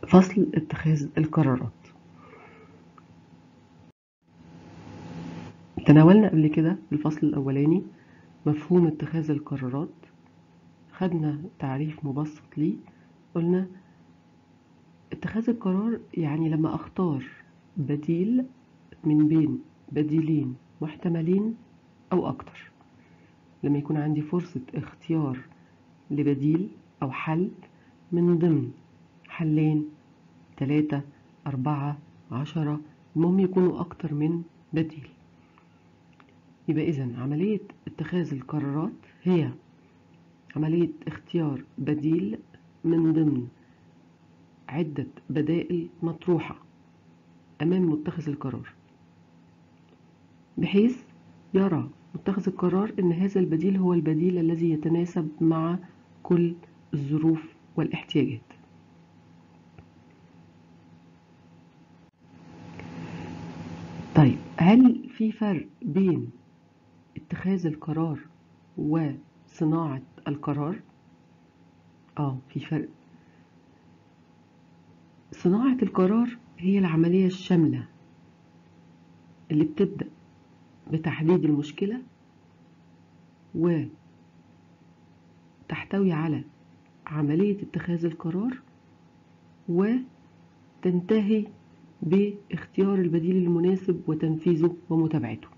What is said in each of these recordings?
فصل اتخاذ القرارات تناولنا قبل كده في الفصل الأولاني مفهوم اتخاذ القرارات خدنا تعريف مبسط ليه قلنا اتخاذ القرار يعني لما أختار بديل من بين بديلين محتملين أو أكتر لما يكون عندي فرصة اختيار لبديل أو حل من ضمن حلين تلاتة أربعة عشرة المهم يكونوا أكتر من بديل يبقى إذن عملية اتخاذ القرارات هي عملية اختيار بديل من ضمن عدة بدائل مطروحة أمام متخذ القرار بحيث يرى متخذ القرار أن هذا البديل هو البديل الذي يتناسب مع كل الظروف والاحتياجات طيب هل في فرق بين اتخاذ القرار وصناعة القرار؟ اه في فرق صناعة القرار هي العملية الشاملة اللي بتبدأ بتحديد المشكلة وتحتوي على عملية اتخاذ القرار وتنتهي باختيار البديل المناسب وتنفيذه ومتابعته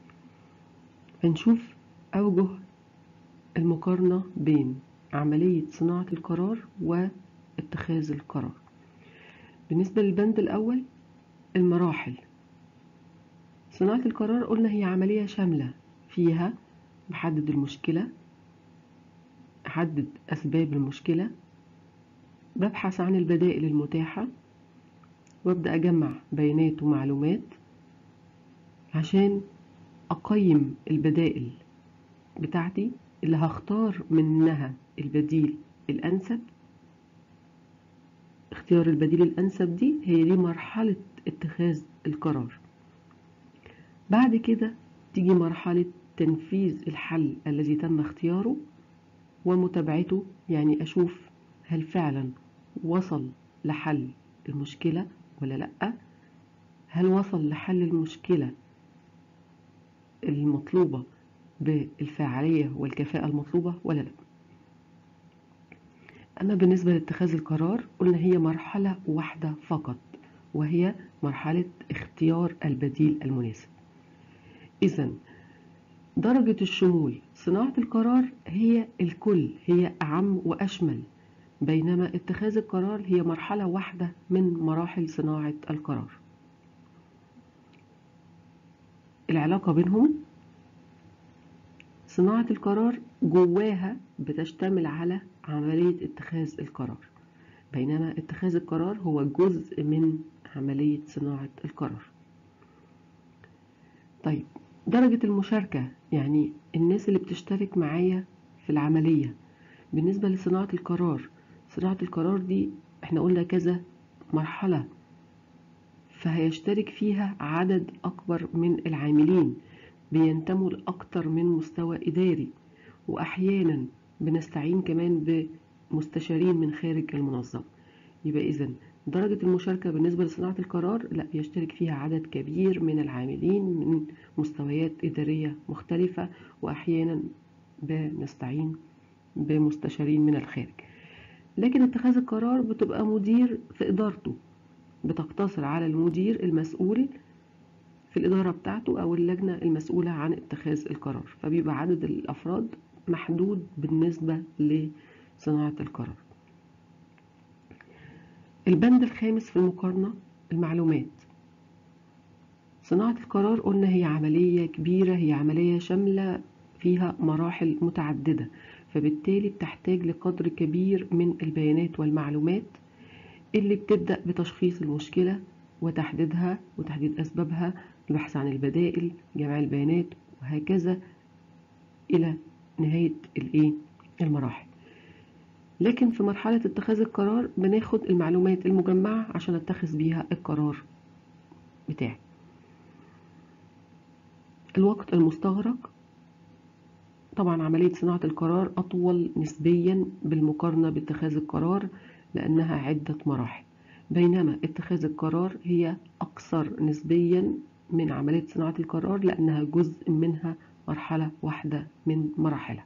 هنشوف أوجه المقارنة بين عملية صناعة القرار واتخاذ القرار بالنسبة للبند الأول المراحل صناعة القرار قلنا هي عملية شاملة فيها بحدد المشكلة أحدد أسباب المشكلة ببحث عن البدائل المتاحة وابدأ أجمع بيانات ومعلومات عشان أقيم البدائل بتاعتي اللي هختار منها البديل الأنسب اختيار البديل الأنسب دي هي دي مرحلة اتخاذ القرار بعد كده تيجي مرحلة تنفيذ الحل الذي تم اختياره ومتابعته يعني أشوف هل فعلا وصل لحل المشكلة ولا لأ هل وصل لحل المشكلة المطلوبة بالفاعلية والكفاءة المطلوبة ولا لا أما بالنسبة لاتخاذ القرار قلنا هي مرحلة واحدة فقط وهي مرحلة اختيار البديل المناسب إذا درجة الشمول صناعة القرار هي الكل هي أعم وأشمل بينما اتخاذ القرار هي مرحلة واحدة من مراحل صناعة القرار العلاقة بينهم صناعة القرار جواها بتشتمل على عملية اتخاذ القرار بينما اتخاذ القرار هو جزء من عملية صناعة القرار طيب درجة المشاركة يعني الناس اللي بتشترك معايا في العملية بالنسبة لصناعة القرار صناعة القرار دي احنا قلنا كذا مرحلة فهيشترك فيها عدد أكبر من العاملين بينتموا لأكتر من مستوى إداري وأحيانا بنستعين كمان بمستشارين من خارج المنظمة يبقى إذن درجة المشاركة بالنسبة لصناعة القرار لا بيشترك فيها عدد كبير من العاملين من مستويات إدارية مختلفة وأحيانا بنستعين بمستشارين من الخارج لكن اتخاذ القرار بتبقى مدير في إدارته بتقتصر على المدير المسؤول في الإدارة بتاعته أو اللجنة المسؤولة عن اتخاذ القرار فبيبقى عدد الأفراد محدود بالنسبة لصناعة القرار البند الخامس في المقارنة المعلومات صناعة القرار قلنا هي عملية كبيرة هي عملية شاملة فيها مراحل متعددة فبالتالي بتحتاج لقدر كبير من البيانات والمعلومات اللي بتبدأ بتشخيص المشكلة وتحديدها وتحديد أسبابها البحث عن البدائل جمع البيانات وهكذا إلى نهاية الإيه المراحل لكن في مرحلة اتخاذ القرار بناخد المعلومات المجمعة عشان اتخذ بيها القرار بتاعي الوقت المستغرق طبعا عملية صناعة القرار أطول نسبيا بالمقارنة باتخاذ القرار لأنها عدة مراحل بينما اتخاذ القرار هي أقصر نسبيا من عملية صناعة القرار لأنها جزء منها مرحلة واحدة من مراحلها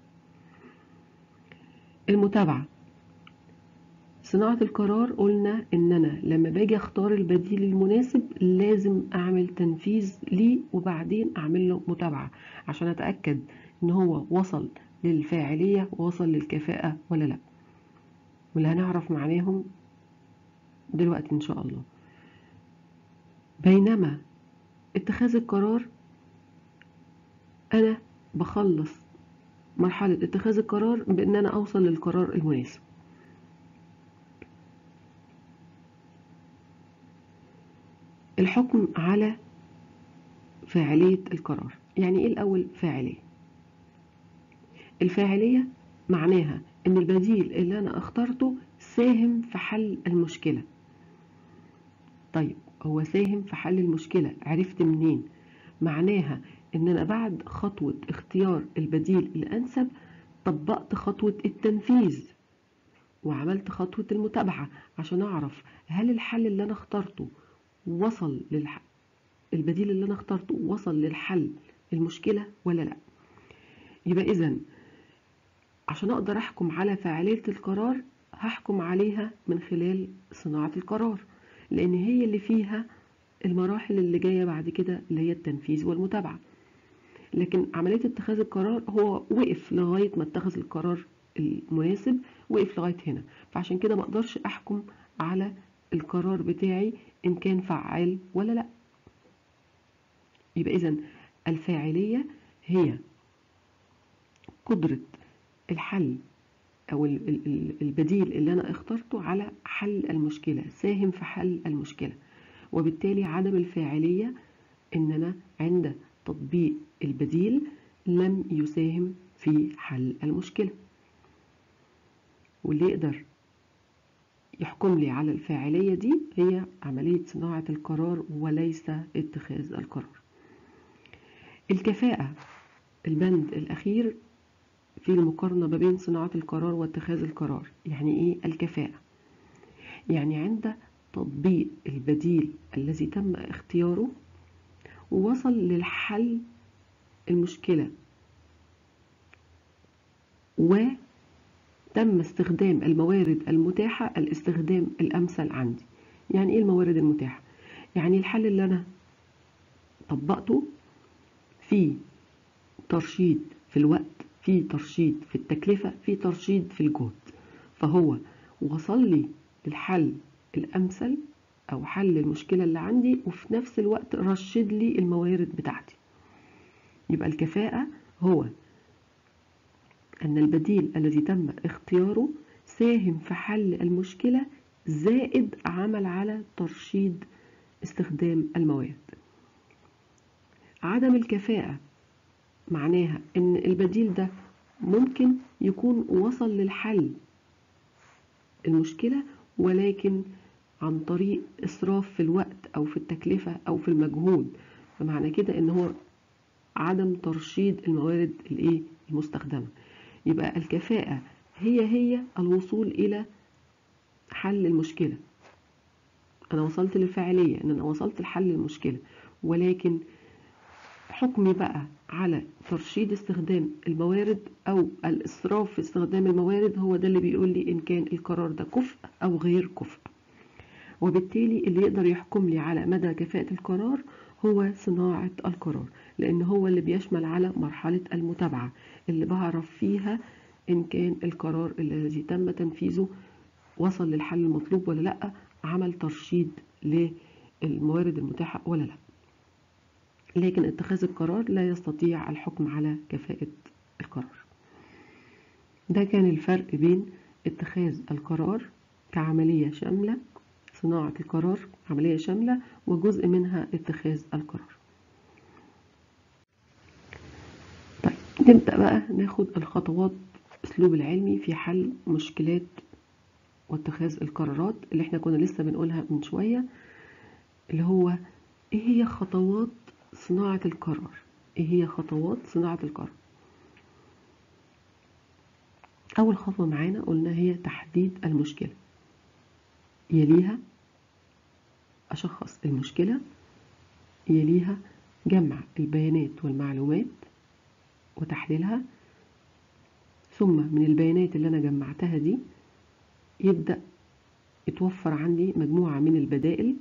المتابعة صناعة القرار قلنا إن أنا لما باجي أختار البديل المناسب لازم أعمل تنفيذ ليه وبعدين أعمل له متابعة عشان أتأكد إن هو وصل للفاعلية ووصل للكفاءة ولا لأ واللي هنعرف معناهم دلوقتي إن شاء الله بينما اتخاذ القرار أنا بخلص مرحلة اتخاذ القرار بإن أنا أوصل للقرار المناسب الحكم على فاعلية القرار يعني إيه الأول فاعلية الفاعلية معناها إن البديل اللي أنا اخترته ساهم في حل المشكلة طيب هو ساهم في حل المشكلة عرفت منين معناها ان انا بعد خطوة اختيار البديل الانسب طبقت خطوة التنفيذ وعملت خطوة المتابعة عشان اعرف هل الحل اللي انا اخترته وصل للح... البديل اللي انا اخترته وصل للحل المشكلة ولا لا يبقى اذا عشان اقدر احكم على فاعلية القرار هحكم عليها من خلال صناعة القرار لان هي اللي فيها المراحل اللي جاية بعد كده اللي هي التنفيذ والمتابعة لكن عملية اتخاذ القرار هو وقف لغاية ما اتخذ القرار المناسب وقف لغاية هنا فعشان كده مقدرش احكم على القرار بتاعي ان كان فعال ولا لا يبقى اذا الفاعلية هي قدرة الحل او البديل اللي انا اخترته على حل المشكلة ساهم في حل المشكلة وبالتالي عدم الفاعلية ان انا عند تطبيق البديل لم يساهم في حل المشكلة واللي يقدر يحكم لي على الفاعلية دي هي عملية صناعة القرار وليس اتخاذ القرار الكفاءة البند الأخير في المقارنة ما بين صناعة القرار واتخاذ القرار يعني ايه الكفاءة يعني عند تطبيق البديل الذي تم اختياره ووصل للحل المشكلة وتم استخدام الموارد المتاحة الاستخدام الأمثل عندي يعني ايه الموارد المتاحة يعني الحل اللي أنا طبقته فيه ترشيد في الوقت في ترشيد في التكلفة في ترشيد في الجهد فهو وصل لي الحل الأمثل أو حل المشكلة اللي عندي وفي نفس الوقت رشد لي الموارد بتاعتي يبقى الكفاءة هو أن البديل الذي تم اختياره ساهم في حل المشكلة زائد عمل على ترشيد استخدام المواد عدم الكفاءة معناها ان البديل ده ممكن يكون وصل للحل المشكلة ولكن عن طريق إسراف في الوقت أو في التكلفة أو في المجهود فمعنى كده إن هو عدم ترشيد الموارد الإيه المستخدمة يبقى الكفاءة هي هي الوصول إلى حل المشكلة أنا وصلت للفاعلية إن أنا وصلت لحل المشكلة ولكن حكمي بقى على ترشيد استخدام الموارد أو الإسراف في استخدام الموارد هو ده اللي بيقول لي إن كان القرار ده كفء أو غير كفء وبالتالي اللي يقدر يحكم لي على مدى كفاءة القرار هو صناعة القرار لأن هو اللي بيشمل على مرحلة المتابعة اللي بعرف فيها إن كان القرار الذي تم تنفيذه وصل للحل المطلوب ولا لأ عمل ترشيد للموارد المتاحة ولا لأ لكن اتخاذ القرار لا يستطيع الحكم على كفاءة القرار ده كان الفرق بين اتخاذ القرار كعملية شاملة صناعة القرار عملية شاملة وجزء منها اتخاذ القرار طيب نبدأ بقى ناخد الخطوات اسلوب العلمي في حل مشكلات واتخاذ القرارات اللي احنا كنا لسه بنقولها من شوية اللي هو ايه هي خطوات صناعة القرار ايه هي خطوات صناعة القرار اول خطوة معانا قلنا هي تحديد المشكلة يليها أشخص المشكلة يليها جمع البيانات والمعلومات وتحليلها ثم من البيانات اللي أنا جمعتها دي يبدأ يتوفر عندي مجموعة من البدائل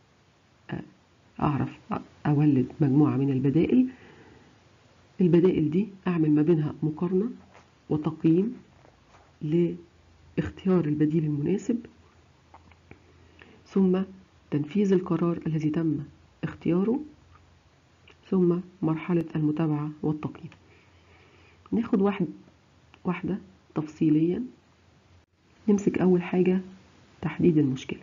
أعرف أولد مجموعة من البدائل البدائل دي أعمل ما بينها مقارنة وتقييم لاختيار البديل المناسب ثم تنفيذ القرار الذي تم اختياره ثم مرحلة المتابعة والتقييم ناخد واحد واحدة تفصيليا نمسك أول حاجة تحديد المشكلة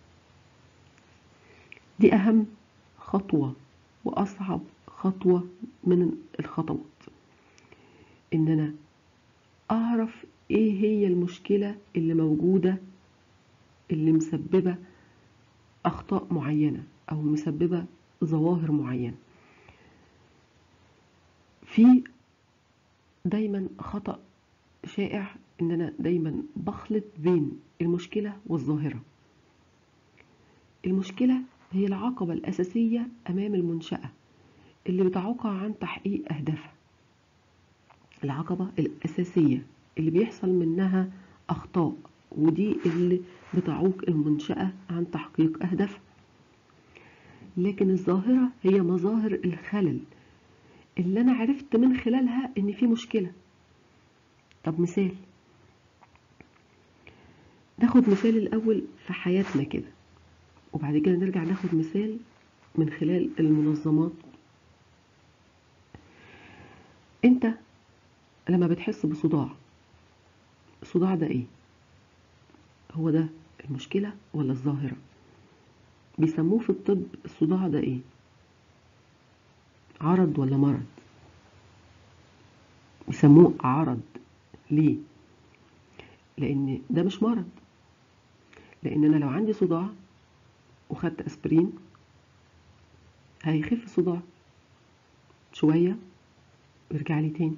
دي أهم خطوة وأصعب خطوة من الخطوات إن أنا أعرف إيه هي المشكلة اللي موجودة اللي مسببة أخطاء معينة أو مسببة ظواهر معينة في دايما خطأ شائع إن أنا دايما بخلط بين المشكلة والظاهرة المشكلة هي العقبة الأساسية أمام المنشأة اللي بتعوقها عن تحقيق أهدافها العقبة الأساسية اللي بيحصل منها أخطاء ودي اللي بتعوق المنشأة عن تحقيق أهدافها لكن الظاهرة هي مظاهر الخلل اللي أنا عرفت من خلالها إن في مشكلة طب مثال ناخد مثال الأول في حياتنا كده وبعد كده نرجع ناخد مثال من خلال المنظمات انت لما بتحس بصداع الصداع ده ايه هو ده المشكلة ولا الظاهرة بيسموه في الطب الصداع ده ايه عرض ولا مرض بيسموه عرض ليه لان ده مش مرض لان انا لو عندي صداع وخدت اسبرين هيخف الصداع شويه ويرجع لي تاني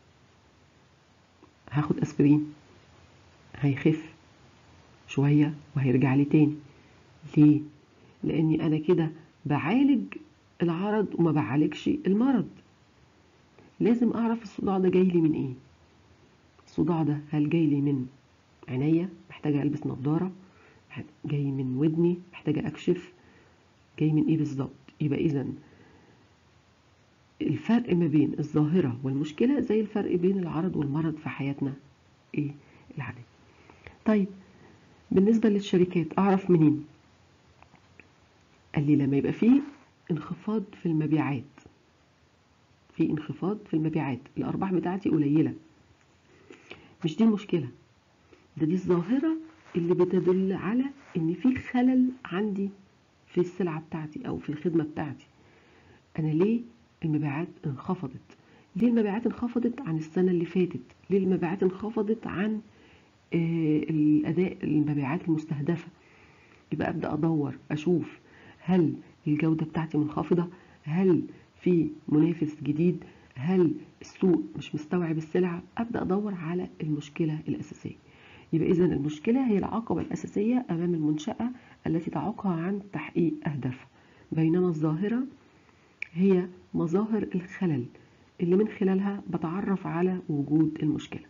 هاخد اسبرين هيخف شويه وهيرجع لي تاني ليه لاني انا كده بعالج العرض وما بعالجش المرض لازم اعرف الصداع ده جاي لي من ايه الصداع ده هل جاي لي من عينيا محتاجه البس نظاره جاي من ودني محتاجه اكشف جاي من ايه بالظبط يبقى اذا الفرق ما بين الظاهرة والمشكلة زي الفرق بين العرض والمرض في حياتنا ايه العادية طيب بالنسبة للشركات اعرف منين قال لي لما يبقى فيه انخفاض في المبيعات في انخفاض في المبيعات الارباح بتاعتي قليلة مش دي المشكلة ده دي الظاهرة اللي بتدل على ان في خلل عندي في السلعة بتاعتي او في الخدمة بتاعتي انا ليه المبيعات انخفضت ليه المبيعات انخفضت عن السنة اللي فاتت ليه المبيعات انخفضت عن آه الاداء المبيعات المستهدفة يبقى ابدا ادور اشوف هل الجودة بتاعتي منخفضة هل في منافس جديد هل السوق مش مستوعب السلعة ابدا ادور على المشكلة الاساسية يبقى اذا المشكلة هي العقبة الاساسية امام المنشأة التي تعوقها عن تحقيق اهدافها بينما الظاهرة هي مظاهر الخلل اللي من خلالها بتعرف على وجود المشكلة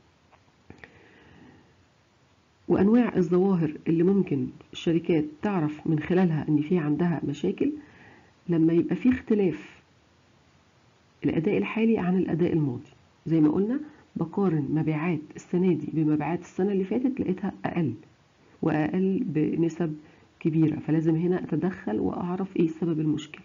وأنواع الظواهر اللي ممكن الشركات تعرف من خلالها إن في عندها مشاكل لما يبقى في اختلاف الأداء الحالي عن الأداء الماضي زي ما قلنا بقارن مبيعات السنة دي بمبيعات السنة اللي فاتت لقيتها أقل وأقل بنسب كبيرة فلازم هنا أتدخل وأعرف إيه سبب المشكلة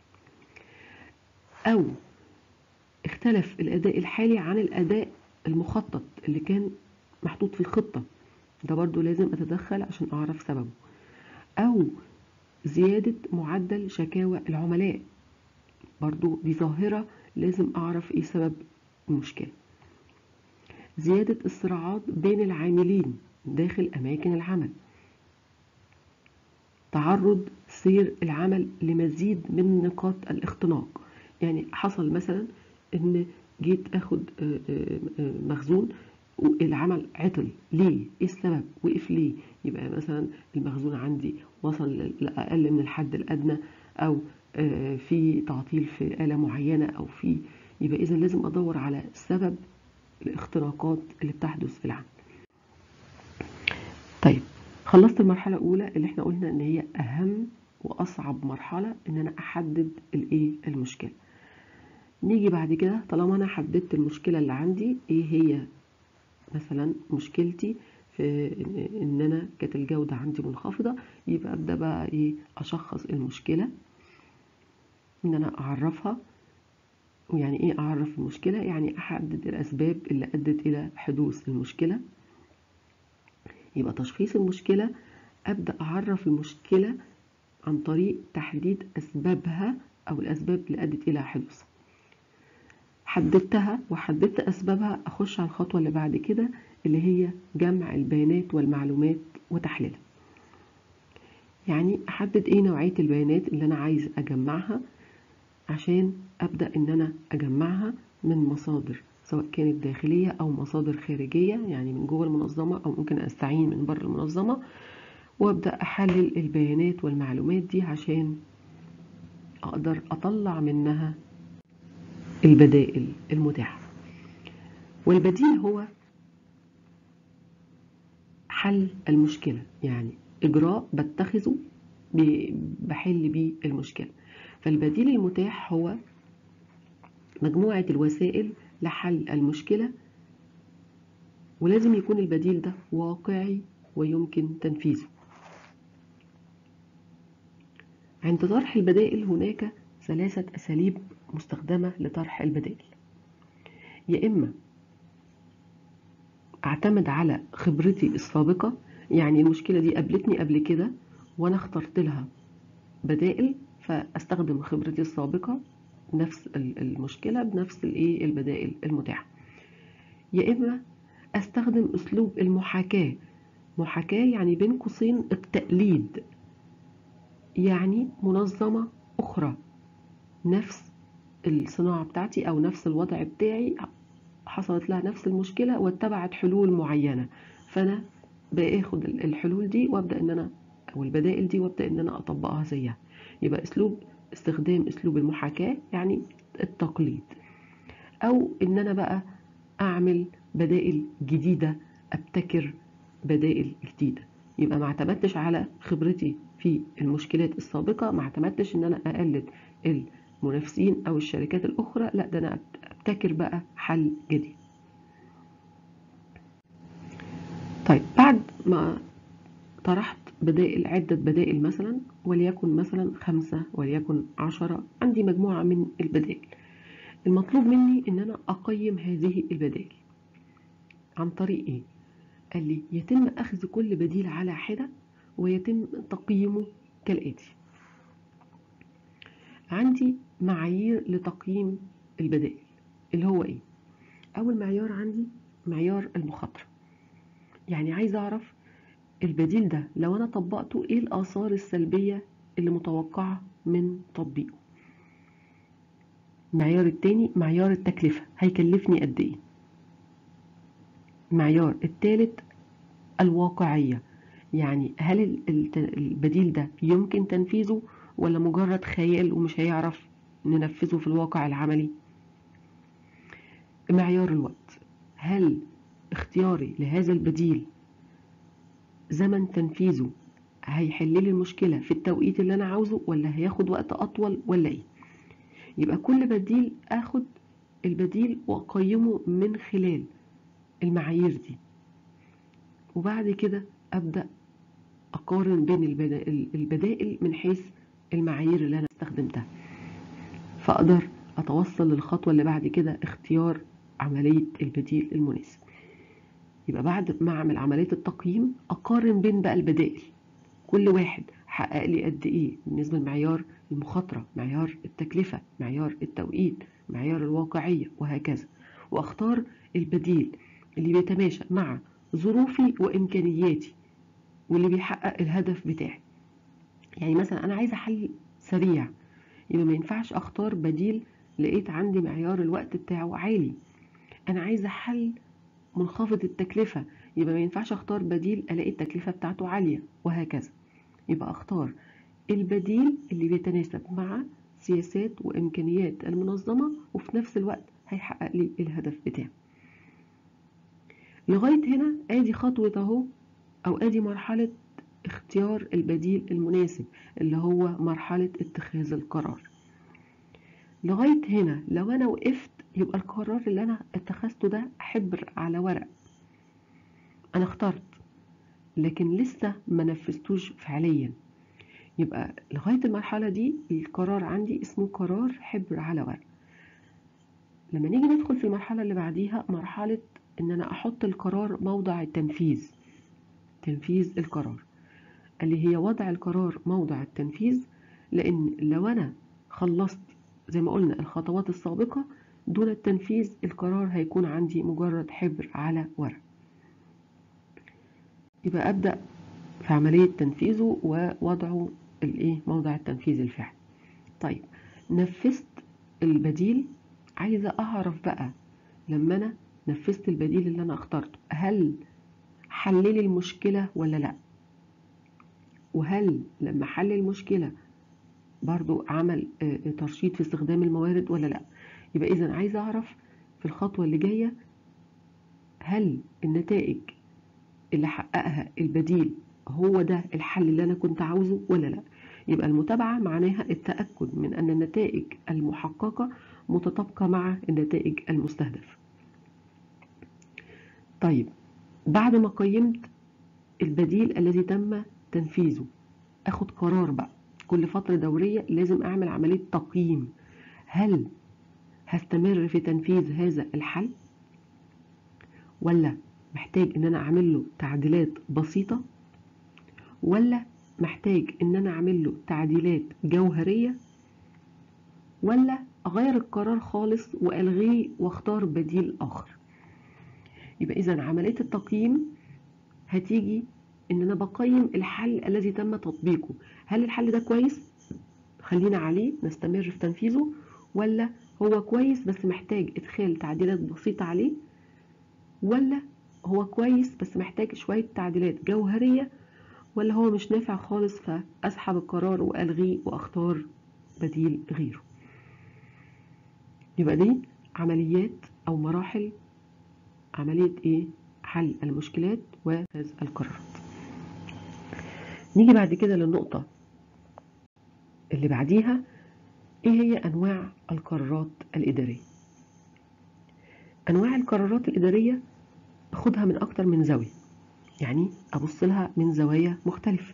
أو اختلف الأداء الحالي عن الأداء المخطط اللي كان محطوط في الخطة ده برضو لازم أتدخل عشان أعرف سببه أو زيادة معدل شكاوى العملاء برضو دي ظاهرة لازم أعرف إيه سبب المشكلة زيادة الصراعات بين العاملين داخل أماكن العمل تعرض سير العمل لمزيد من نقاط الاختناق يعني حصل مثلا ان جيت اخد مخزون والعمل عطل ليه ايه السبب وقف ليه يبقى مثلا المخزون عندي وصل لأقل من الحد الأدنى أو في تعطيل في آلة معينة أو في يبقى إذا لازم أدور على سبب الاختراقات اللي بتحدث في العمل طيب خلصت المرحلة الأولى اللي احنا قلنا إن هي أهم وأصعب مرحلة إن أنا أحدد الإيه المشكلة نيجي بعد كده طالما أنا حددت المشكلة اللي عندي إيه هي مثلا مشكلتي في إن أنا كانت الجودة عندي منخفضة يبقى أبدأ بقى إيه أشخص المشكلة إن أنا أعرفها ويعني إيه أعرف المشكلة يعني أحدد الأسباب اللي أدت إلى حدوث المشكلة يبقى تشخيص المشكلة أبدأ أعرف المشكلة عن طريق تحديد أسبابها أو الأسباب اللي أدت إلى حدوثها حددتها وحددت أسبابها أخش على الخطوة اللي بعد كده اللي هي جمع البيانات والمعلومات وتحليلها يعني أحدد إيه نوعية البيانات اللي أنا عايز أجمعها عشان أبدأ إن أنا أجمعها من مصادر سواء كانت داخلية أو مصادر خارجية يعني من جوه المنظمة أو ممكن أستعين من بره المنظمة وأبدأ أحلل البيانات والمعلومات دي عشان أقدر أطلع منها البدائل المتاحة والبديل هو حل المشكلة يعني إجراء بتخذه بحل بيه المشكلة فالبديل المتاح هو مجموعة الوسائل لحل المشكلة ولازم يكون البديل ده واقعي ويمكن تنفيذه عند طرح البدائل هناك ثلاثة أساليب مستخدمة لطرح البدائل يا إما أعتمد على خبرتي السابقة يعني المشكلة دي قابلتني قبل كده وأنا اخترت لها بدائل فأستخدم خبرتي السابقة نفس المشكلة بنفس الايه البدائل المتاحة يا إما أستخدم أسلوب المحاكاة محاكاة يعني بين قوسين التقليد يعني منظمة أخرى نفس الصناعة بتاعتي أو نفس الوضع بتاعي حصلت لها نفس المشكلة واتبعت حلول معينة فأنا باخد الحلول دي وابدأ إن أنا أو البدائل دي وابدأ إن أنا أطبقها زيها يبقى أسلوب استخدام أسلوب المحاكاة يعني التقليد أو إن أنا بقى أعمل بدائل جديدة أبتكر بدائل جديدة يبقى ما اعتمدتش على خبرتي في المشكلات السابقة ما اعتمدتش إن أنا أقلد المنافسين أو الشركات الأخرى لا ده أنا أبتكر بقى حل جديد طيب بعد ما طرحت بدائل عدة بدائل مثلا وليكن مثلا خمسة وليكن عشرة عندي مجموعة من البدائل المطلوب مني ان انا اقيم هذه البدائل عن طريق ايه قال لي يتم اخذ كل بديل على حدة ويتم تقييمه كالآتي عندي معايير لتقييم البدائل اللي هو ايه اول معيار عندي معيار المخاطرة يعني عايز اعرف البديل ده لو انا طبقته ايه الاثار السلبية اللي متوقعة من تطبيقه المعيار التاني معيار التكلفة هيكلفني قد ايه المعيار التالت الواقعية يعني هل البديل ده يمكن تنفيذه ولا مجرد خيال ومش هيعرف ننفذه في الواقع العملي معيار الوقت هل اختياري لهذا البديل زمن تنفيذه هيحل لي المشكلة في التوقيت اللي أنا عاوزه ولا هياخد وقت أطول ولا إيه يبقى كل بديل أخد البديل وأقيمه من خلال المعايير دي وبعد كده أبدأ أقارن بين البدائل من حيث المعايير اللي أنا استخدمتها فأقدر أتوصل للخطوة اللي بعد كده اختيار عملية البديل المناسب يبقى بعد ما اعمل عمليه التقييم اقارن بين بقى البدائل كل واحد حقق لي قد ايه بالنسبه لمعيار المخاطره معيار التكلفه معيار التوقيت معيار الواقعيه وهكذا واختار البديل اللي بيتماشى مع ظروفي وامكانياتي واللي بيحقق الهدف بتاعي يعني مثلا انا عايزه حل سريع يبقى ما ينفعش اختار بديل لقيت عندي معيار الوقت بتاعه عالي انا عايزه حل منخفض التكلفة يبقى ما ينفعش اختار بديل الاقي التكلفة بتاعته عالية وهكذا يبقى اختار البديل اللي بيتناسب مع سياسات وامكانيات المنظمة وفي نفس الوقت هيحقق لي الهدف بتاعي لغاية هنا ادي خطوة اهو او ادي مرحلة اختيار البديل المناسب اللي هو مرحلة اتخاذ القرار لغاية هنا لو انا وقفت يبقى القرار اللي انا اتخذته ده حبر على ورق انا اخترت لكن لسه ما نفذتوش فعليا يبقى لغاية المرحلة دي القرار عندي اسمه قرار حبر على ورق لما نيجي ندخل في المرحلة اللي بعديها مرحلة ان انا احط القرار موضع التنفيذ تنفيذ القرار اللي هي وضع القرار موضع التنفيذ لان لو انا خلصت زي ما قلنا الخطوات السابقة دون التنفيذ القرار هيكون عندي مجرد حبر على ورق يبقى ابدأ في عملية تنفيذه ووضعه الايه موضع التنفيذ الفعلي طيب نفذت البديل عايزة اعرف بقى لما انا نفذت البديل اللي انا اخترته هل حللي المشكلة ولا لا وهل لما حل المشكلة برضو عمل ترشيد في استخدام الموارد ولا لا يبقى اذا عايزة اعرف في الخطوة اللي جاية هل النتائج اللي حققها البديل هو ده الحل اللي انا كنت عاوزه ولا لا يبقى المتابعة معناها التأكد من أن النتائج المحققة متطابقة مع النتائج المستهدفة طيب بعد ما قيمت البديل الذي تم تنفيذه اخد قرار بقى كل فترة دورية لازم اعمل عملية تقييم هل هستمر في تنفيذ هذا الحل ولا محتاج ان انا اعمل له تعديلات بسيطة ولا محتاج ان انا اعمل له تعديلات جوهرية ولا اغير القرار خالص والغيه واختار بديل اخر يبقى اذا عملية التقييم هتيجي ان انا بقيم الحل الذي تم تطبيقه هل الحل ده كويس خلينا عليه نستمر في تنفيذه ولا هو كويس بس محتاج ادخال تعديلات بسيطة عليه ولا هو كويس بس محتاج شوية تعديلات جوهرية ولا هو مش نافع خالص فاسحب القرار والغيه واختار بديل غيره يبقى دي عمليات او مراحل عملية ايه حل المشكلات واتخاذ القرارات نيجي بعد كده للنقطة اللي بعديها ايه هي انواع القرارات الادارية انواع القرارات الادارية اخدها من اكتر من زاوية يعني ابص لها من زوايا مختلفة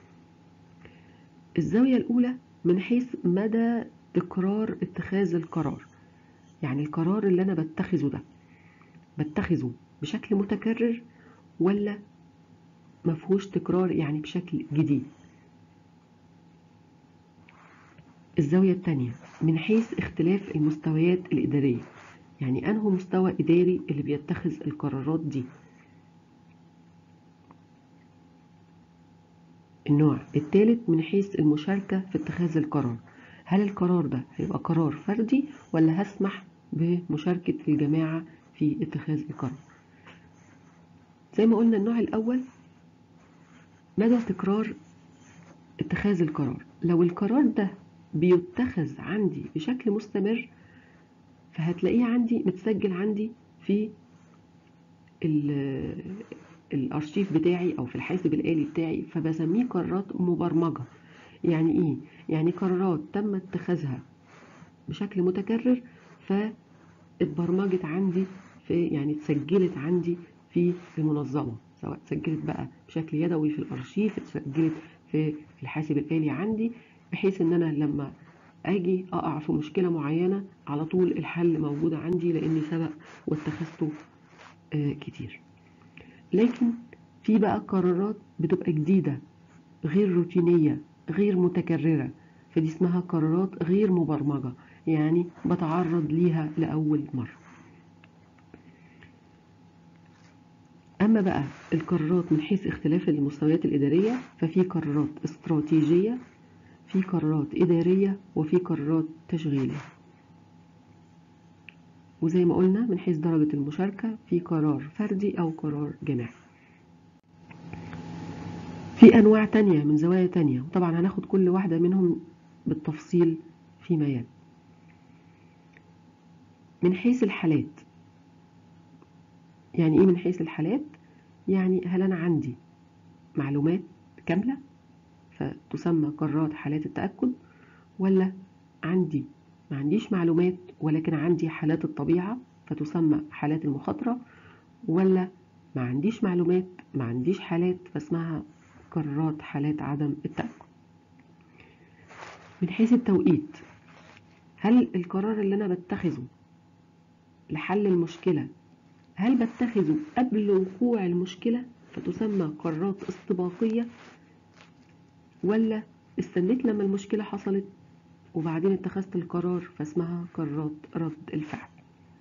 الزاوية الاولى من حيث مدى تكرار اتخاذ القرار يعني القرار اللي انا بتخذه ده بتخذه بشكل متكرر ولا مفهوش تكرار يعني بشكل جديد الزاوية التانية من حيث اختلاف المستويات الإدارية يعني أنه مستوى إداري اللي بيتخذ القرارات دي النوع الثالث من حيث المشاركة في اتخاذ القرار هل القرار ده هيبقى قرار فردي ولا هسمح بمشاركة الجماعة في اتخاذ القرار زي ما قلنا النوع الأول مدى تكرار اتخاذ القرار لو القرار ده بيتخذ عندي بشكل مستمر فهتلاقيه عندي متسجل عندي في الارشيف بتاعي او في الحاسب الآلي بتاعي فبسميه قرارات مبرمجة يعني ايه يعني قرارات تم اتخاذها بشكل متكرر فاتبرمجت عندي في يعني اتسجلت عندي في المنظمة سواء اتسجلت بقى بشكل يدوي في الارشيف اتسجلت في الحاسب الآلي عندي بحيث ان انا لما اجي اقع في مشكلة معينة على طول الحل موجود عندي لاني سبق واتخذته آه كتير لكن في بقى قرارات بتبقى جديدة غير روتينية غير متكررة فدي اسمها قرارات غير مبرمجة يعني بتعرض ليها لأول مرة أما بقى القرارات من حيث اختلاف المستويات الإدارية ففي قرارات استراتيجية في قرارات إدارية وفي قرارات تشغيلية وزي ما قلنا من حيث درجة المشاركة في قرار فردي أو قرار جماعي في أنواع تانية من زوايا تانية وطبعا هناخد كل واحدة منهم بالتفصيل فيما يلي من حيث الحالات يعني ايه من حيث الحالات يعني هل انا عندي معلومات كاملة فتسمى قرارات حالات التأكد ولا عندي ما عنديش معلومات ولكن عندي حالات الطبيعة فتسمى حالات المخاطرة ولا ما عنديش معلومات ما عنديش حالات فاسمها قرارات حالات عدم التأكد من حيث التوقيت هل القرار اللي أنا بتخذه لحل المشكلة هل بتخذه قبل وقوع المشكلة فتسمى قرارات استباقية ولا استنيت لما المشكلة حصلت وبعدين اتخذت القرار فاسمها قرارات رد الفعل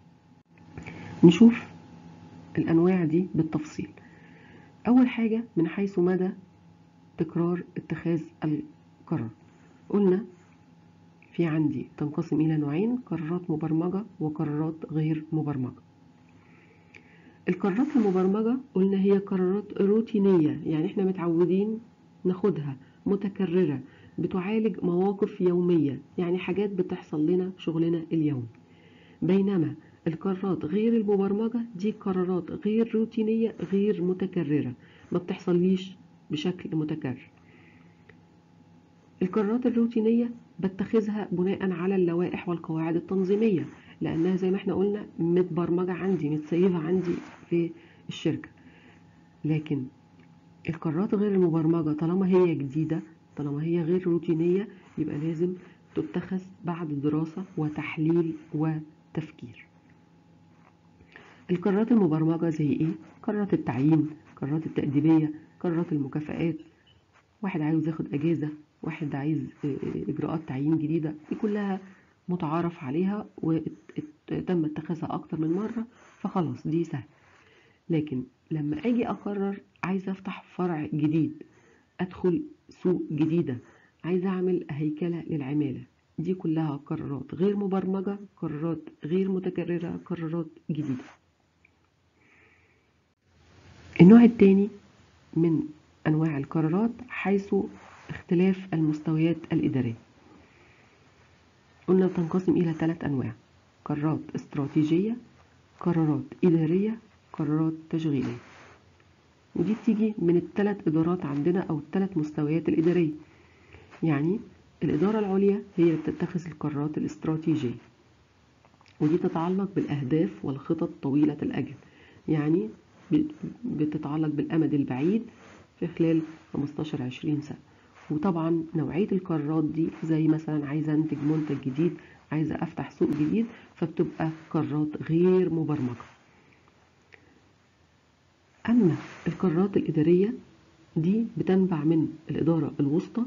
نشوف الأنواع دي بالتفصيل أول حاجة من حيث مدى تكرار اتخاذ القرار قلنا في عندي تنقسم إلى نوعين قرارات مبرمجة وقرارات غير مبرمجة القرارات المبرمجة قلنا هي قرارات روتينية يعني احنا متعودين ناخدها متكررة بتعالج مواقف يومية يعني حاجات بتحصل لنا في شغلنا اليومي بينما القرارات غير المبرمجة دي قرارات غير روتينية غير متكررة ما بتحصليش بشكل متكرر القرارات الروتينية بتخذها بناء على اللوائح والقواعد التنظيمية لأنها زي ما احنا قلنا متبرمجة عندي متسيفة عندي في الشركة لكن القرارات غير المبرمجة طالما هي جديدة طالما هي غير روتينية يبقى لازم تتخذ بعد دراسة وتحليل وتفكير القرارات المبرمجة زي ايه؟ قرارات التعيين قرارات التأديبية قرارات المكافآت واحد عايز ياخد أجازة واحد عايز إجراءات تعيين جديدة دي كلها متعارف عليها وتم اتخاذها أكتر من مرة فخلاص دي سهل لكن لما أجي أقرر عايز أفتح فرع جديد أدخل سوق جديدة عايز أعمل هيكلة للعمالة دي كلها قرارات غير مبرمجة قرارات غير متكررة قرارات جديدة النوع الثاني من أنواع القرارات حيث اختلاف المستويات الإدارية قلنا تنقسم إلى ثلاث أنواع قرارات استراتيجية قرارات إدارية قرارات تشغيلية ودي بتيجي من الثلاث إدارات عندنا أو الثلاث مستويات الإدارية يعني الإدارة العليا هي اللي بتتخذ القرارات الاستراتيجية ودي تتعلق بالأهداف والخطط طويلة الأجل يعني بتتعلق بالأمد البعيد في خلال 15 20 سنة وطبعا نوعية القرارات دي زي مثلا عايزة انتج منتج جديد عايزة افتح سوق جديد فبتبقى قرارات غير مبرمجة اما القرارات الادارية دي بتنبع من الادارة الوسطى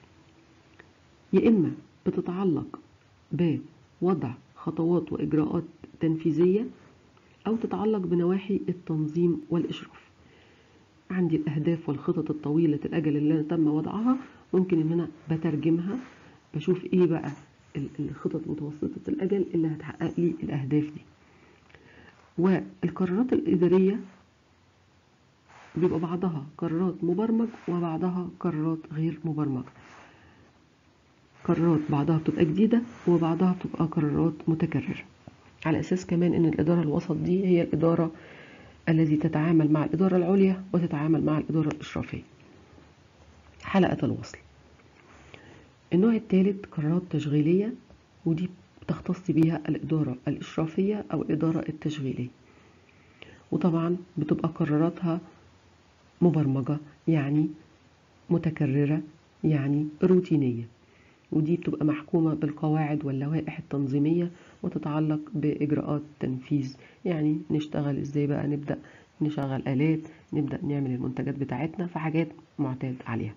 يا اما بتتعلق بوضع خطوات واجراءات تنفيذية او تتعلق بنواحي التنظيم والاشراف عندي الأهداف والخطط الطويلة الأجل اللي تم وضعها ممكن إن أنا بترجمها بشوف إيه بقى الخطط متوسطة الأجل اللي هتحقق لي الأهداف دي والقرارات الإدارية بيبقى بعضها قرارات مبرمج وبعضها قرارات غير مبرمجة قرارات بعضها بتبقى جديدة وبعضها بتبقى قرارات متكررة على أساس كمان إن الإدارة الوسط دي هي الإدارة التي تتعامل مع الإدارة العليا وتتعامل مع الإدارة الإشرافية حلقة الوصل النوع الثالث قرارات تشغيلية ودي بتختص بيها الإدارة الإشرافية أو الإدارة التشغيلية وطبعا بتبقى قراراتها مبرمجة يعني متكررة يعني روتينية ودي بتبقى محكومة بالقواعد واللوائح التنظيمية وتتعلق بإجراءات تنفيذ يعني نشتغل ازاي بقى نبدأ نشغل آلات نبدأ نعمل المنتجات بتاعتنا في حاجات معتاد عليها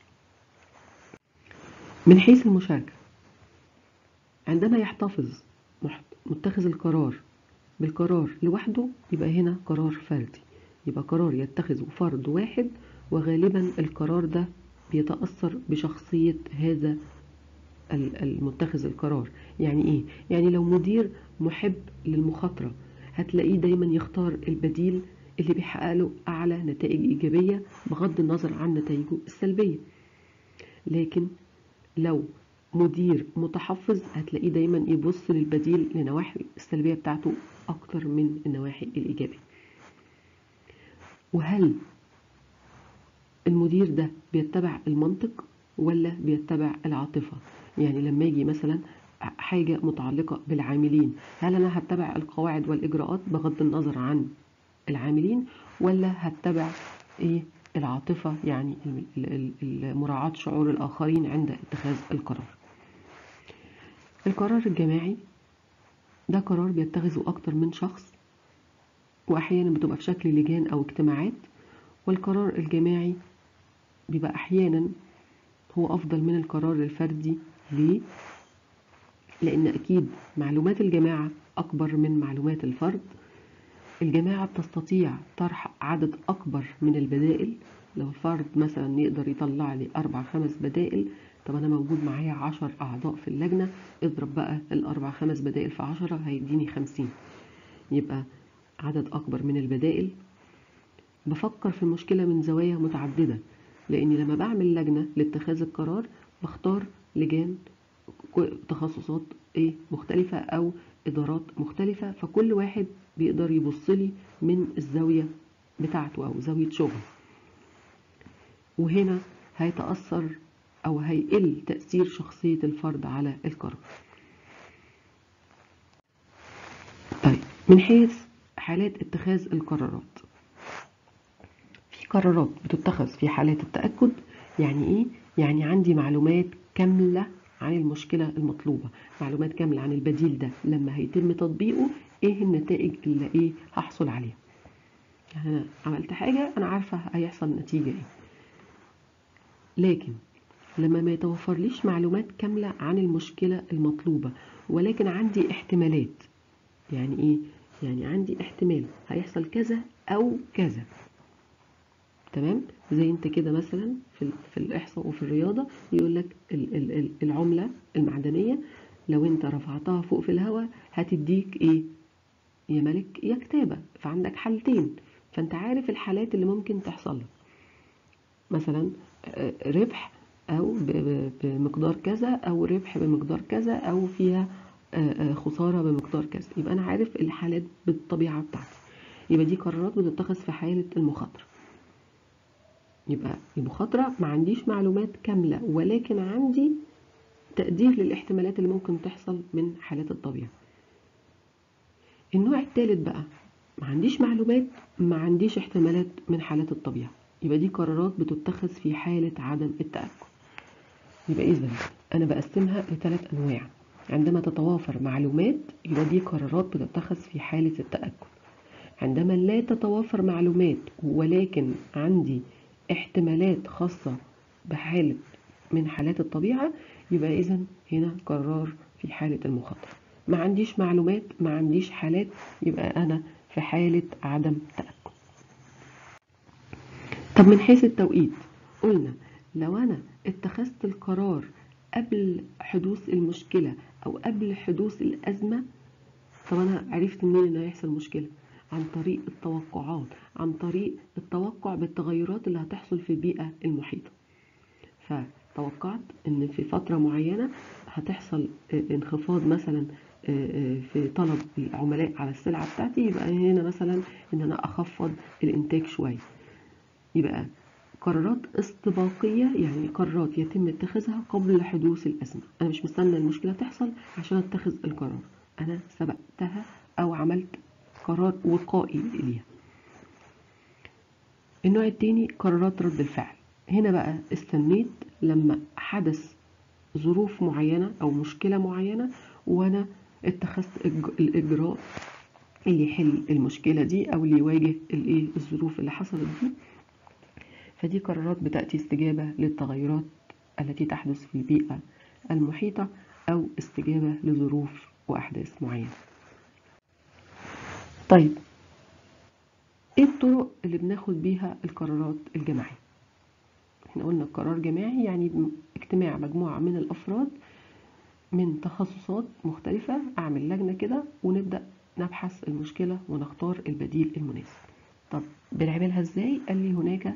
من حيث المشاركة عندما يحتفظ متخذ القرار بالقرار لوحده يبقى هنا قرار فردي يبقى قرار يتخذه فرد واحد وغالبا القرار ده بيتأثر بشخصية هذا المتخذ القرار يعني ايه يعني لو مدير محب للمخاطرة هتلاقيه دايما يختار البديل اللي بيحقق له اعلى نتائج ايجابية بغض النظر عن نتائجه السلبية لكن لو مدير متحفظ هتلاقيه دايما يبص للبديل لنواحي السلبية بتاعته اكتر من النواحي الايجابية وهل المدير ده بيتبع المنطق ولا بيتبع العاطفة يعني لما يجي مثلا حاجة متعلقة بالعاملين هل أنا هتبع القواعد والإجراءات بغض النظر عن العاملين ولا هتبع إيه العاطفة يعني مراعاة شعور الآخرين عند اتخاذ القرار القرار الجماعي ده قرار بيتخذه أكتر من شخص وأحيانا بتبقى في شكل لجان أو اجتماعات والقرار الجماعي بيبقى أحيانا هو أفضل من القرار الفردي ليه؟ لأن أكيد معلومات الجماعة أكبر من معلومات الفرد الجماعة بتستطيع طرح عدد أكبر من البدائل لو الفرد مثلا يقدر يطلع لي أربع خمس بدائل طب أنا موجود معايا عشر أعضاء في اللجنة اضرب بقى الأربع خمس بدائل في عشرة هيديني خمسين يبقى عدد أكبر من البدائل بفكر في المشكلة من زوايا متعددة لأني لما بعمل لجنة لاتخاذ القرار بختار لجان تخصصات ايه مختلفة أو إدارات مختلفة فكل واحد بيقدر يبص لي من الزاوية بتاعته أو زاوية شغله وهنا هيتأثر أو هيقل تأثير شخصية الفرد على القرار طيب من حيث حالات اتخاذ القرارات في قرارات بتتخذ في حالات التأكد يعني ايه؟ يعني عندي معلومات كاملة عن المشكلة المطلوبة معلومات كاملة عن البديل ده لما هيتم تطبيقه ايه النتائج اللي ايه هحصل عليها يعني انا عملت حاجة انا عارفة هيحصل نتيجة ايه لكن لما ما يتوفرليش معلومات كاملة عن المشكلة المطلوبة ولكن عندي احتمالات يعني ايه يعني عندي احتمال هيحصل كذا او كذا تمام زي انت كده مثلا في في الاحصاء وفي الرياضه يقول لك العمله المعدنيه لو انت رفعتها فوق في الهواء هتديك ايه يا ملك يا كتابه فعندك حالتين فانت عارف الحالات اللي ممكن تحصل لك مثلا ربح او بمقدار كذا او ربح بمقدار كذا او فيها خساره بمقدار كذا يبقى انا عارف الحالات بالطبيعه بتاعتي يبقى دي قرارات بتتخذ في حاله المخاطره يبقى المخاطرة ما عنديش معلومات كاملة ولكن عندي تقدير للاحتمالات اللي ممكن تحصل من حالات الطبيعة النوع الثالث بقى ما عنديش معلومات ما عنديش احتمالات من حالات الطبيعة يبقى دي قرارات بتتخذ في حالة عدم التأكد يبقى إذا أنا بقسمها لثلاث أنواع عندما تتوافر معلومات يبقى دي قرارات بتتخذ في حالة التأكد عندما لا تتوافر معلومات ولكن عندي احتمالات خاصة بحالة من حالات الطبيعة يبقى إذا هنا قرار في حالة المخاطرة ما عنديش معلومات ما عنديش حالات يبقى أنا في حالة عدم تأكد طب من حيث التوقيت قلنا لو أنا اتخذت القرار قبل حدوث المشكلة أو قبل حدوث الأزمة طب أنا عرفت منين إن هيحصل مشكلة عن طريق التوقعات عن طريق التوقع بالتغيرات اللي هتحصل في البيئة المحيطة فتوقعت ان في فترة معينة هتحصل انخفاض مثلا في طلب العملاء على السلعة بتاعتي يبقى هنا مثلا ان انا اخفض الانتاج شوية يبقى قرارات استباقية يعني قرارات يتم اتخاذها قبل حدوث الأزمة أنا مش مستنى المشكلة تحصل عشان أتخذ القرار أنا سبقتها أو عملت قرار وقائي ليها النوع التاني قرارات رد الفعل هنا بقى استنيت لما حدث ظروف معينة أو مشكلة معينة وأنا اتخذت الإجراء اللي يحل المشكلة دي أو اللي يواجه الإيه الظروف اللي حصلت دي فدي قرارات بتأتي استجابة للتغيرات التي تحدث في البيئة المحيطة أو استجابة لظروف وأحداث معينة طيب ايه الطرق اللي بناخد بيها القرارات الجماعية احنا قلنا القرار جماعي يعني اجتماع مجموعة من الافراد من تخصصات مختلفة أعمل لجنة كده ونبدأ نبحث المشكلة ونختار البديل المناسب طب بنعملها ازاي؟ قال لي هناك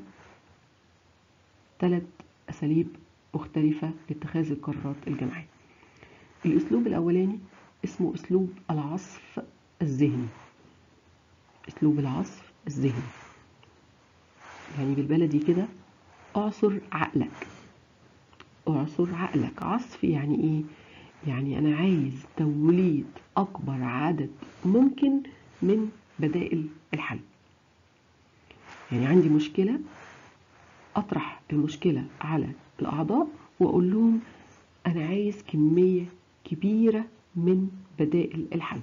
ثلاث أساليب مختلفة لاتخاذ القرارات الجماعية الأسلوب الأولاني اسمه أسلوب العصف الذهني أسلوب العصف الذهني يعني بالبلدي كده اعصر عقلك اعصر عقلك عصف يعني ايه يعني انا عايز توليد اكبر عدد ممكن من بدائل الحل يعني عندي مشكلة اطرح المشكلة على الاعضاء واقول لهم انا عايز كمية كبيرة من بدائل الحل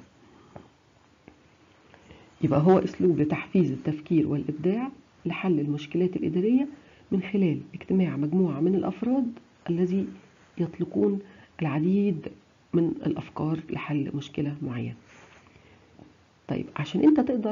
يبقى هو اسلوب لتحفيز التفكير والابداع لحل المشكلات الادارية من خلال اجتماع مجموعة من الافراد الذي يطلقون العديد من الافكار لحل مشكلة معينة طيب عشان انت تقدر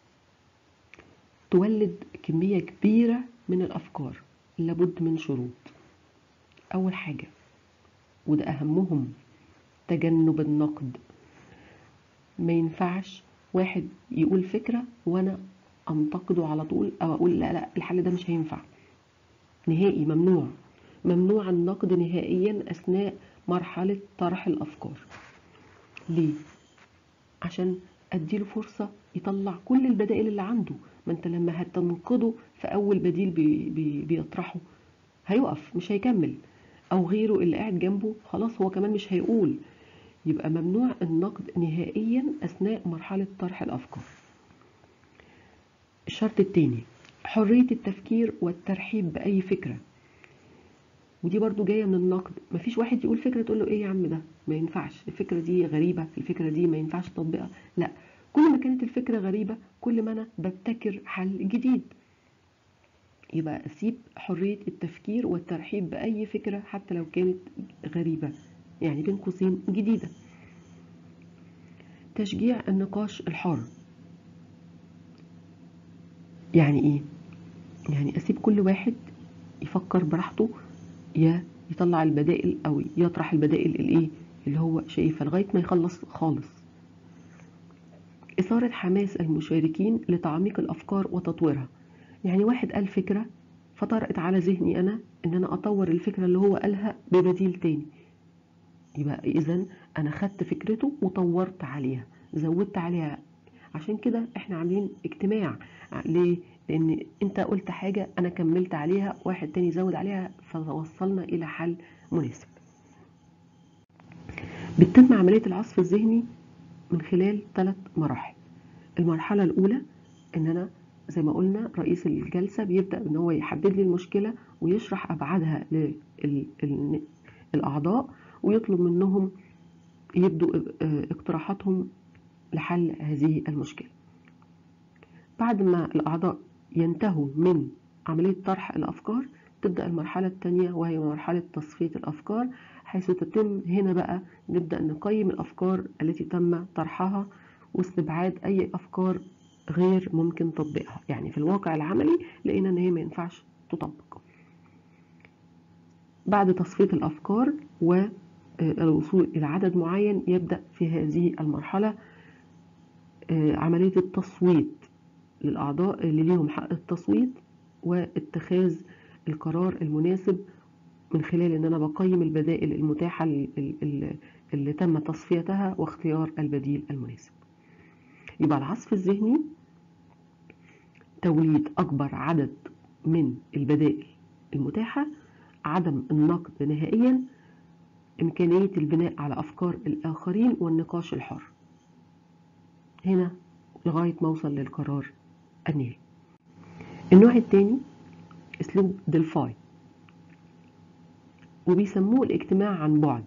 تولد كمية كبيرة من الافكار لابد من شروط اول حاجة وده اهمهم تجنب النقد ما ينفعش واحد يقول فكرة وانا انتقده على طول او اقول لا لا الحل ده مش هينفع نهائي ممنوع ممنوع النقد نهائيا اثناء مرحلة طرح الافكار ليه عشان اديله فرصة يطلع كل البدائل اللي عنده ما انت لما هتنقده في اول بديل بي بي بيطرحه هيقف مش هيكمل او غيره اللي قاعد جنبه خلاص هو كمان مش هيقول يبقى ممنوع النقد نهائيا اثناء مرحلة طرح الافكار الشرط التاني حرية التفكير والترحيب بأي فكرة ودي برضو جاية من النقد مفيش واحد يقول فكرة تقول له ايه يا عم ده ما ينفعش الفكرة دي غريبة الفكرة دي ما ينفعش تطبقها لا كل ما كانت الفكرة غريبة كل ما انا ببتكر حل جديد يبقى اسيب حرية التفكير والترحيب بأي فكرة حتى لو كانت غريبة يعني بين قوسين جديدة تشجيع النقاش الحر يعني ايه يعني اسيب كل واحد يفكر براحته يا يطلع البدائل او يطرح البدائل الايه اللي هو شايفها لغايه ما يخلص خالص اثاره حماس المشاركين لتعميق الافكار وتطويرها يعني واحد قال فكره فطرقت على ذهني انا ان انا اطور الفكره اللي هو قالها ببديل تاني يبقى اذا انا خدت فكرته وطورت عليها زودت عليها عشان كده احنا عاملين اجتماع ليه لان انت قلت حاجة انا كملت عليها واحد تاني زود عليها فوصلنا الى حل مناسب بتتم عملية العصف الذهني من خلال ثلاث مراحل المرحلة الاولى ان انا زي ما قلنا رئيس الجلسة بيبدأ ان هو يحدد لي المشكلة ويشرح ابعادها للاعضاء ويطلب منهم يبدوا اقتراحاتهم لحل هذه المشكلة بعد ما الأعضاء ينتهوا من عملية طرح الأفكار تبدأ المرحلة الثانية وهي مرحلة تصفية الأفكار حيث تتم هنا بقى نبدأ نقيم الأفكار التي تم طرحها واستبعاد أي أفكار غير ممكن تطبيقها يعني في الواقع العملي لقينا إن هي ما ينفعش تطبق بعد تصفية الأفكار والوصول إلى عدد معين يبدأ في هذه المرحلة عملية التصويت للأعضاء اللي ليهم حق التصويت واتخاذ القرار المناسب من خلال ان انا بقيم البدائل المتاحة اللي, اللي تم تصفيتها واختيار البديل المناسب يبقى العصف الذهني توليد اكبر عدد من البدائل المتاحة عدم النقد نهائيا امكانية البناء على افكار الاخرين والنقاش الحر هنا لغاية ما اوصل للقرار النهائي النوع الثاني اسلوب دلفاي وبيسموه الاجتماع عن بعد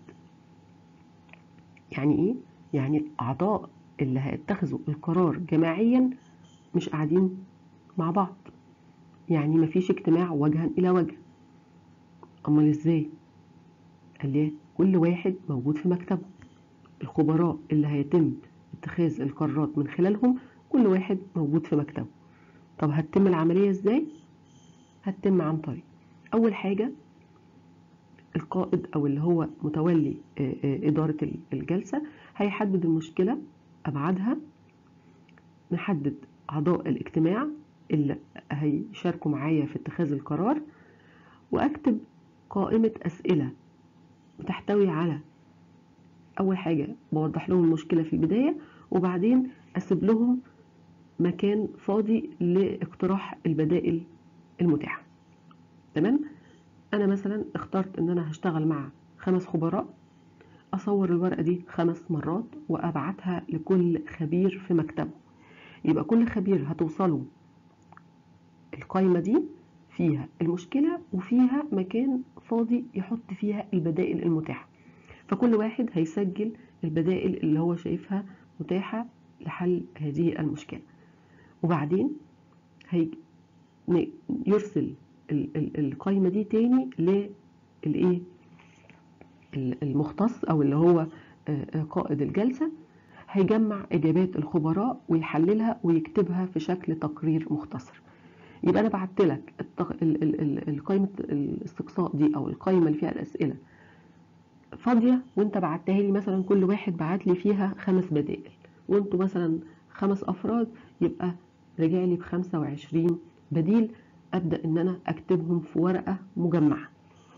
يعني ايه يعني الاعضاء اللي هيتخذوا القرار جماعيا مش قاعدين مع بعض يعني مفيش اجتماع وجها الى وجه امال ازاي قال لي كل واحد موجود في مكتبه الخبراء اللي هيتم اتخاذ القرارات من خلالهم كل واحد موجود في مكتبه طب هتتم العملية ازاي هتتم عن طريق اول حاجة القائد او اللي هو متولي اداره الجلسه هيحدد المشكله ابعادها نحدد اعضاء الاجتماع اللي هيشاركوا معايا في اتخاذ القرار واكتب قائمه اسئله بتحتوي على اول حاجه بوضح لهم المشكله في البدايه وبعدين اسيب لهم مكان فاضي لاقتراح البدائل المتاحه تمام انا مثلا اخترت ان انا هشتغل مع خمس خبراء اصور الورقه دي خمس مرات وابعتها لكل خبير في مكتبه يبقى كل خبير هتوصله القايمه دي فيها المشكله وفيها مكان فاضي يحط فيها البدائل المتاحه فكل واحد هيسجل البدائل اللي هو شايفها متاحه لحل هذه المشكله وبعدين هي يرسل القايمه دي تاني للايه المختص او اللي هو قائد الجلسه هيجمع اجابات الخبراء ويحللها ويكتبها في شكل تقرير مختصر يبقى انا بعت لك القائمه الاستقصاء دي او القائمه اللي فيها الاسئله فاضيه وانت بعتها لي مثلا كل واحد بعت لي فيها خمس بدائل وانتوا مثلا خمس افراد يبقى رجع لي ب 25 بديل ابدا ان انا اكتبهم في ورقه مجمعه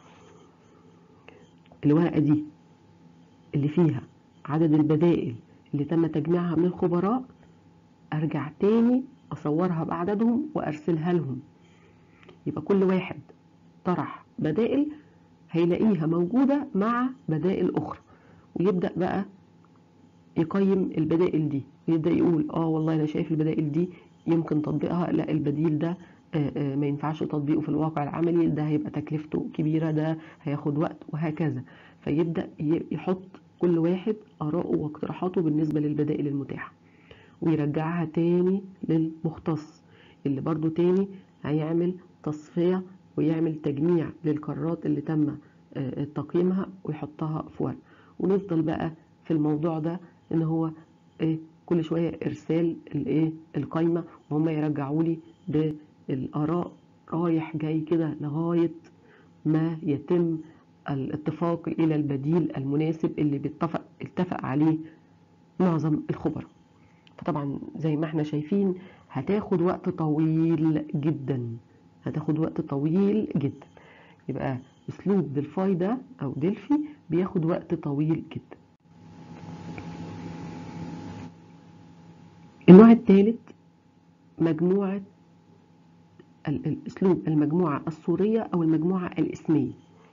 الورقه دي اللي فيها عدد البدائل اللي تم تجميعها من الخبراء ارجع تاني اصورها بعددهم وارسلها لهم يبقى كل واحد طرح بدائل هيلاقيها موجودة مع بدائل أخرى ويبدأ بقى يقيم البدائل دي ويبدأ يقول اه والله أنا شايف البدائل دي يمكن تطبيقها لا البديل ده آآ آآ ما ينفعش تطبيقه في الواقع العملي ده هيبقى تكلفته كبيرة ده هياخد وقت وهكذا فيبدأ يحط كل واحد آراءه واقتراحاته بالنسبة للبدائل المتاحة ويرجعها تاني للمختص اللي برضو تاني هيعمل تصفية ويعمل تجميع للقرارات اللي تم تقييمها ويحطها في ورق ونفضل بقى في الموضوع ده ان هو ايه كل شويه ارسال الايه القايمه وهم يرجعوا لي بالاراء رايح جاي كده لغايه ما يتم الاتفاق الى البديل المناسب اللي بيتفق اتفق عليه معظم الخبراء فطبعا زي ما احنا شايفين هتاخد وقت طويل جدا هتاخد وقت طويل جدا يبقى اسلوب دلفاي ده او دلفي بياخد وقت طويل جدا النوع الثالث مجموعة الاسلوب المجموعة الصورية او المجموعة الاسمية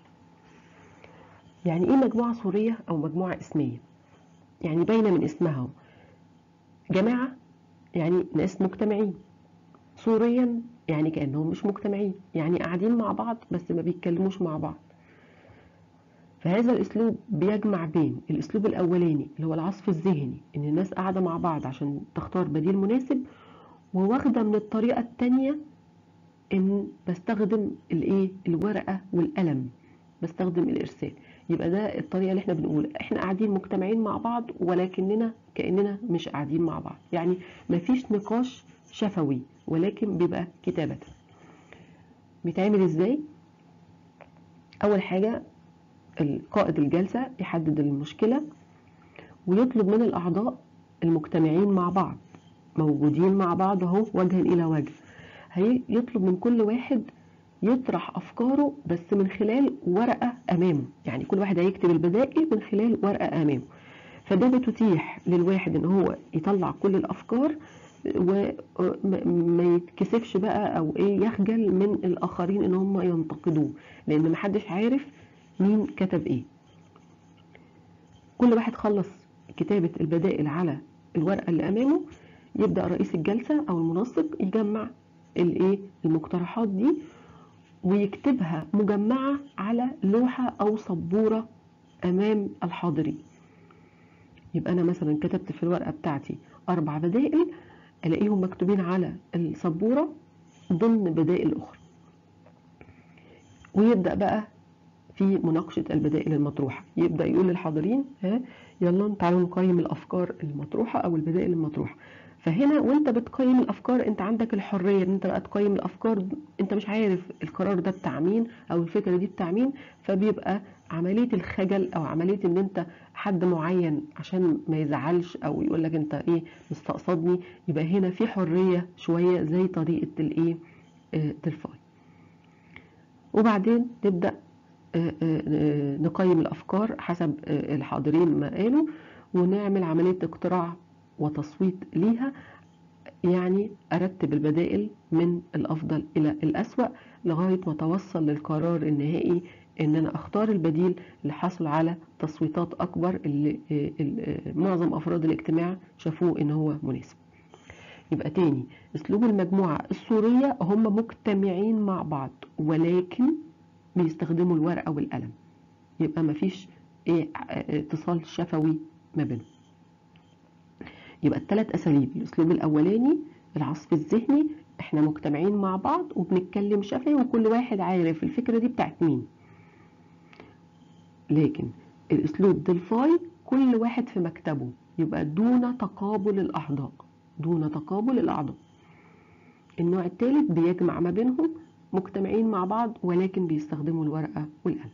يعني ايه مجموعة صورية او مجموعة اسمية يعني باينة من اسمها جماعة يعني ناس مجتمعين صوريا يعني كأنهم مش مجتمعين يعني قاعدين مع بعض بس ما بيتكلموش مع بعض فهذا الاسلوب بيجمع بين الاسلوب الاولاني اللي هو العصف الذهني ان الناس قاعده مع بعض عشان تختار بديل مناسب وواخده من الطريقه التانية ان بستخدم الايه الورقه والقلم بستخدم الارسال يبقى ده الطريقه اللي احنا بنقول احنا قاعدين مجتمعين مع بعض ولكننا كاننا مش قاعدين مع بعض يعني مفيش نقاش شفوي ولكن بيبقى كتابة بيتعمل ازاي اول حاجة القائد الجلسة يحدد المشكلة ويطلب من الاعضاء المجتمعين مع بعض موجودين مع بعض اهو وجها الى وجه هيطلب من كل واحد يطرح افكاره بس من خلال ورقة امامه يعني كل واحد هيكتب البدائل من خلال ورقة امامه فده بتتيح للواحد ان هو يطلع كل الافكار وما يتكسفش بقى او ايه يخجل من الاخرين ان هم ينتقدوه لان محدش عارف مين كتب ايه كل واحد خلص كتابة البدائل على الورقة اللي امامه يبدأ رئيس الجلسة او المنسق يجمع الايه المقترحات دي ويكتبها مجمعة على لوحة او سبورة امام الحاضرين يبقى انا مثلا كتبت في الورقة بتاعتي اربع بدائل الاقيهم مكتوبين على السبوره ضمن بدائل اخرى ويبدا بقى في مناقشه البدائل المطروحه يبدا يقول للحاضرين ها يلا تعالوا نقيم الافكار المطروحه او البدائل المطروحه فهنا وانت بتقيم الافكار انت عندك الحريه ان انت بقى تقيم الافكار انت مش عارف القرار ده بتاع مين او الفكره دي بتاع مين فبيبقى عمليه الخجل او عمليه ان انت حد معين عشان ما يزعلش او يقول لك انت ايه مستقصدني يبقى هنا في حريه شويه زي طريقه الايه آه تلفاي وبعدين نبدا آه آه نقيم الافكار حسب الحاضرين ما قالوا ونعمل عمليه اقتراع وتصويت ليها يعني أرتب البدائل من الأفضل إلى الأسوأ لغاية ما توصل للقرار النهائي إن أنا أختار البديل اللي حصل على تصويتات أكبر اللي, اللي معظم أفراد الاجتماع شافوه إن هو مناسب يبقى تاني أسلوب المجموعة الصورية هم مجتمعين مع بعض ولكن بيستخدموا الورقة والقلم يبقى مفيش إيه اتصال شفوي ما بينهم يبقى الثلاث اساليب الاسلوب الاولاني العصف الذهني احنا مجتمعين مع بعض وبنتكلم شفوي وكل واحد عارف الفكره دي بتاعت مين لكن الاسلوب دلفاي كل واحد في مكتبه يبقى دون تقابل الاعضاء دون تقابل الاعضاء النوع الثالث بيجمع ما بينهم مجتمعين مع بعض ولكن بيستخدموا الورقه والقلم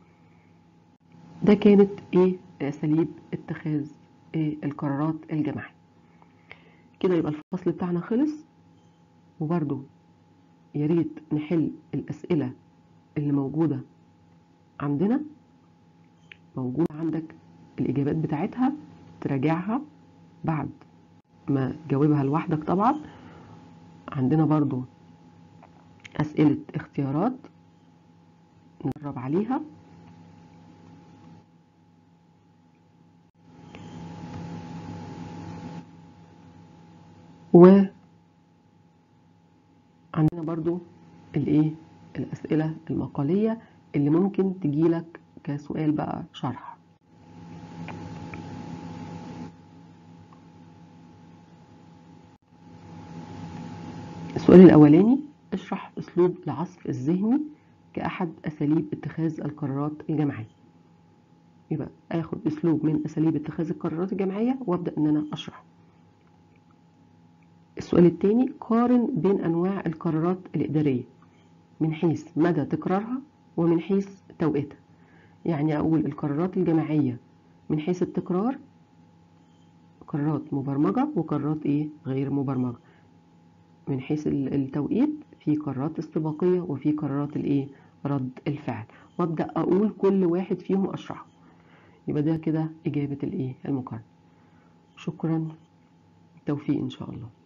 ده كانت ايه اساليب اتخاذ إيه القرارات الجماعية كده يبقى الفصل بتاعنا خلص وبرده يا ريت نحل الأسئلة اللي موجودة عندنا موجودة عندك الإجابات بتاعتها تراجعها بعد ما جاوبها لوحدك طبعا عندنا برضو أسئلة اختيارات نجرب عليها و عندنا برضو الايه الاسئله المقاليه اللي ممكن تجيلك كسؤال بقى شرح السؤال الاولاني اشرح اسلوب العصف الذهني كاحد اساليب اتخاذ القرارات الجماعيه يبقى اخد اسلوب من اساليب اتخاذ القرارات الجماعيه وابدا ان انا اشرحه السؤال الثاني قارن بين أنواع القرارات الإدارية من حيث مدى تكرارها ومن حيث توقيتها يعني أقول القرارات الجماعية من حيث التكرار قرارات مبرمجة وقرارات إيه غير مبرمجة من حيث التوقيت في قرارات استباقية وفي قرارات الإيه رد الفعل وابدأ أقول كل واحد فيهم أشرحه يبقى ده كده إجابة الإيه المقارنة شكرا توفيق إن شاء الله